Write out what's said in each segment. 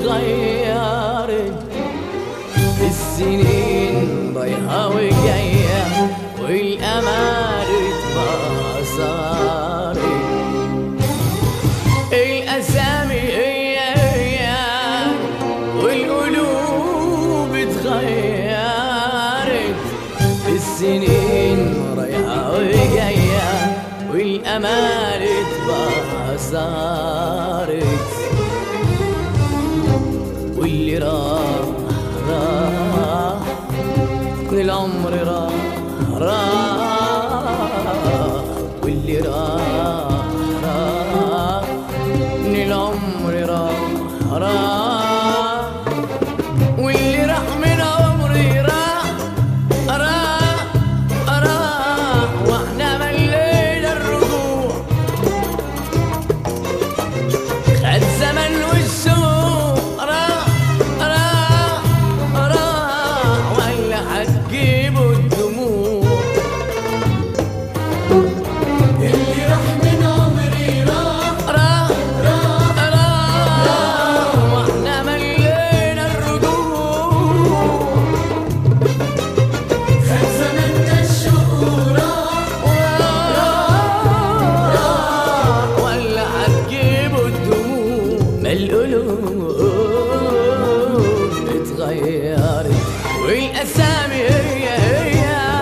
اتغيرت السنين رايحة وجاية والأمال اتبصرت الأسامي هي هي والقلوب اتغيرت السنين رايحة وجاية والأمال اتبصرت واللي راح راح العمر راح راح واللي راح راح العمر راح راح واللي راح من عمري راح راح راح واحنا ملينا الرجوع خد زمن والسوق راح راح راح ولا هتجيبوا الدموع اللي راح من عمري راح راح راح راح واحنا ملينا الرجوع خد زمننا الشوق راح ولا هتجيبوا الدموع ما القلوب اتغيرت والاسامي هي هي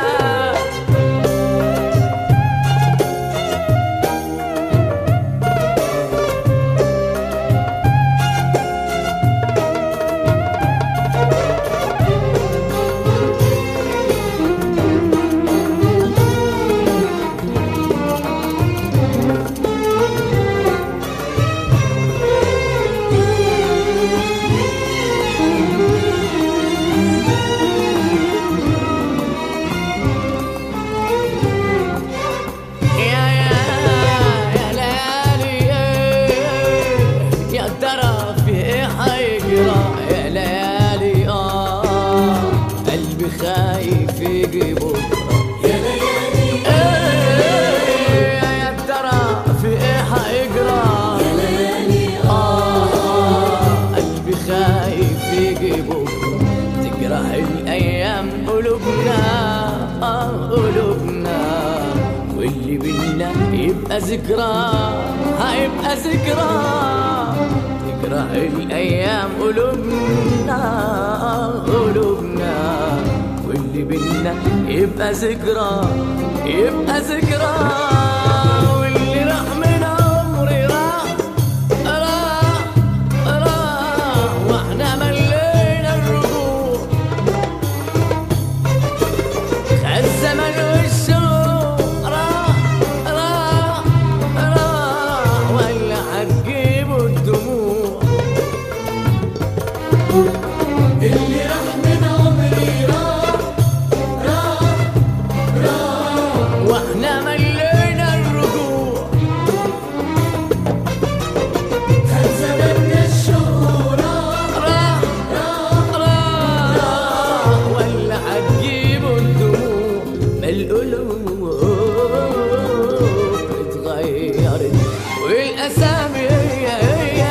يا يا يا ليالي يا ترى في ايه حيجرى يا ليالي اه قلبي خايف يجي بكره يا ليالي إيه يا ترى في ايه حيجرى يا ليالي آه قلبي خايف يجي بكره تجرح الايام قلوبنا اه قلوبنا واللي بينا يبقى ذكرى هيبقى ذكرى تجرح الايام قلوبنا آه قلوبنا واللي بينا يبقى ذكرى يبقى ذكرى واللي راح من عمري راح راح راح واحنا ملينا الرجوع خد زمن والسوق راح راح راح ولا هتجيبوا الدموع اللي راح من عمري راح راح راح واحنا ملينا الرجوع خد زمننا الشوق راح راح راح ولا هتجيبوا الدموع ما القلوب اتغيرت والاسامي هي هي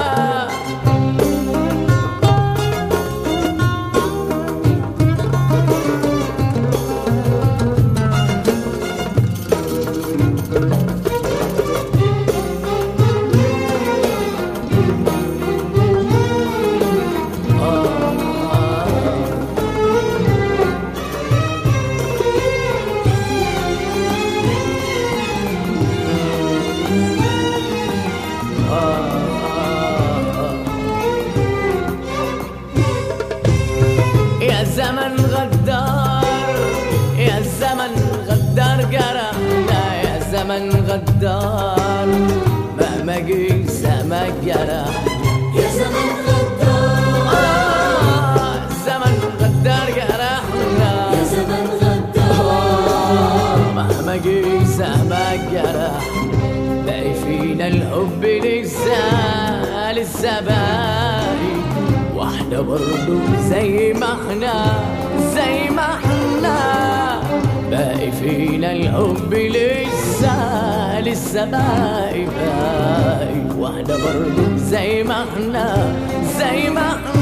يا زمن غدار يا زمن غدار جرحنا يا زمن غدار مهما جه زمان جرح يا زمن غدار آه زمن غدار جرحنا يا زمن غدار مهما جه زمان جرح باقي فينا الحب لسه لسه باقي واحنا برضو زي ما احنا زي ما احنا باقي فينا الحب لسه لسه باقي باقي واحنا برضو زي ما احنا زي زي ما